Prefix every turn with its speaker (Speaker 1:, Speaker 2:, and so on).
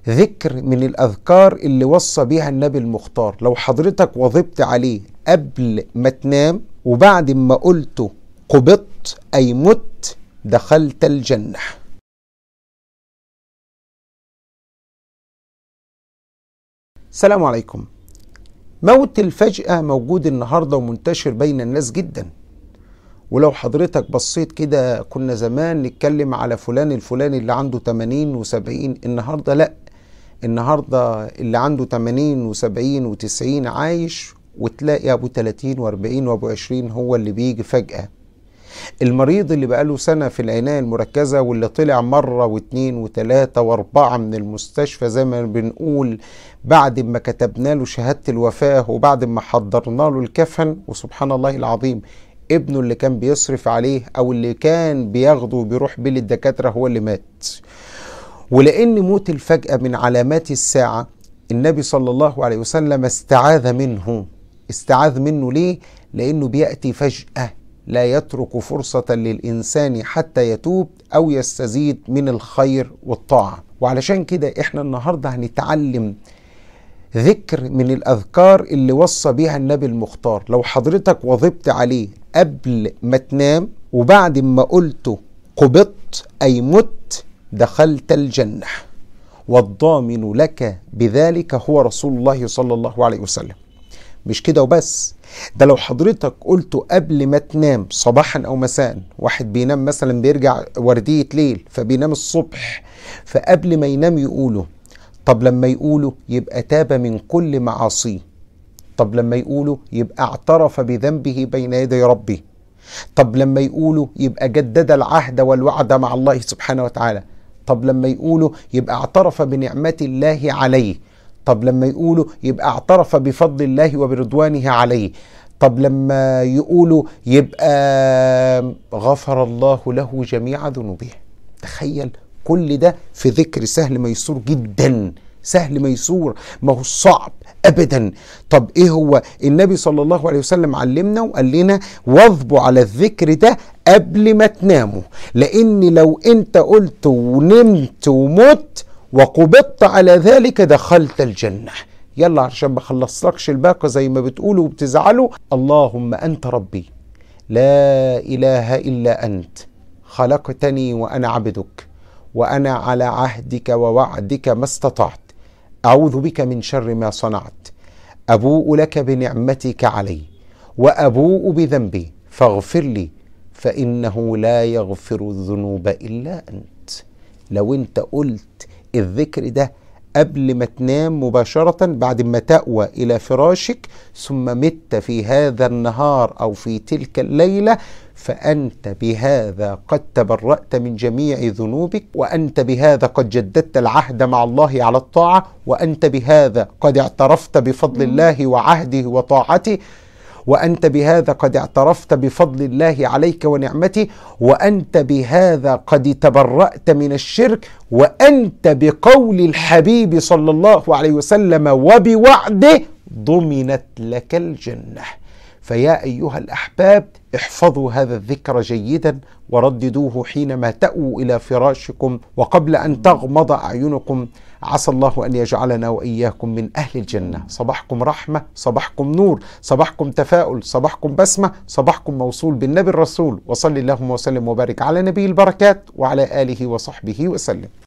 Speaker 1: ذكر من الأذكار اللي وصى بيها النبي المختار لو حضرتك وظبت عليه قبل ما تنام وبعد ما قلته قبضت أي مت دخلت الجنة السلام عليكم موت الفجأة موجود النهاردة ومنتشر بين الناس جدا ولو حضرتك بصيت كده كنا زمان نتكلم على فلان الفلاني اللي عنده 80 و70 النهاردة لا النهاردة اللي عنده 80 و70 و90 عايش وتلاقي ابو 30 و40 وابو 20 هو اللي بيجي فجأة المريض اللي بقاله سنة في العناية المركزة واللي طلع مرة واثنين وثلاثة واربعة من المستشفى زي ما بنقول بعد ما كتبنا له شهادة الوفاة وبعد ما حضرنا له الكفن وسبحان الله العظيم ابنه اللي كان بيصرف عليه او اللي كان بياخده وبيروح بيه للدكاترة هو اللي مات ولأن موت الفجأة من علامات الساعة النبي صلى الله عليه وسلم استعاذ منه استعاذ منه ليه؟ لأنه بيأتي فجأة لا يترك فرصة للإنسان حتى يتوب أو يستزيد من الخير والطاعة وعلشان كده إحنا النهاردة هنتعلم ذكر من الأذكار اللي وصى بيها النبي المختار لو حضرتك وظبت عليه قبل ما تنام وبعد ما قلته قبضت أي مت دخلت الجنة والضامن لك بذلك هو رسول الله صلى الله عليه وسلم مش كده وبس ده لو حضرتك قلته قبل ما تنام صباحا او مساء واحد بينام مثلا بيرجع وردية ليل فبينام الصبح فقبل ما ينام يقوله طب لما يقوله يبقى تاب من كل معاصيه طب لما يقوله يبقى اعترف بذنبه بين يدي ربه طب لما يقوله يبقى جدد العهد والوعد مع الله سبحانه وتعالى طب لما يقولوا يبقى اعترف بنعمة الله عليه طب لما يقولوا يبقى اعترف بفضل الله وبرضوانه عليه طب لما يقولوا يبقى غفر الله له جميع ذنوبه تخيل كل ده في ذكر سهل ميسور جدا سهل ميسور ما هو صعب ابدا طب ايه هو النبي صلى الله عليه وسلم علمنا وقال لنا واظبوا على الذكر ده قبل ما تناموا لان لو انت قلت ونمت ومت وقبضت على ذلك دخلت الجنه يلا عشان ما خلصلكش الباقه زي ما بتقولوا وبتزعلوا اللهم انت ربي لا اله الا انت خلقتني وانا عبدك وانا على عهدك ووعدك ما استطعت اعوذ بك من شر ما صنعت ابوء لك بنعمتك علي وابوء بذنبي فاغفر لي فانه لا يغفر الذنوب الا انت لو انت قلت الذكر ده قبل ما تنام مباشرة بعد ما تأوى إلى فراشك ثم مت في هذا النهار أو في تلك الليلة فأنت بهذا قد تبرأت من جميع ذنوبك وأنت بهذا قد جددت العهد مع الله على الطاعة وأنت بهذا قد اعترفت بفضل الله وعهده وطاعته وانت بهذا قد اعترفت بفضل الله عليك ونعمته وانت بهذا قد تبرأت من الشرك وانت بقول الحبيب صلى الله عليه وسلم وبوعده ضمنت لك الجنه فيا ايها الاحباب احفظوا هذا الذكر جيدا ورددوه حينما تأووا الى فراشكم وقبل ان تغمض اعينكم عسى الله ان يجعلنا واياكم من اهل الجنه صباحكم رحمه صباحكم نور صباحكم تفاؤل صباحكم بسمه صباحكم موصول بالنبي الرسول وصلي اللهم وسلم وبارك على نبي البركات وعلى اله وصحبه وسلم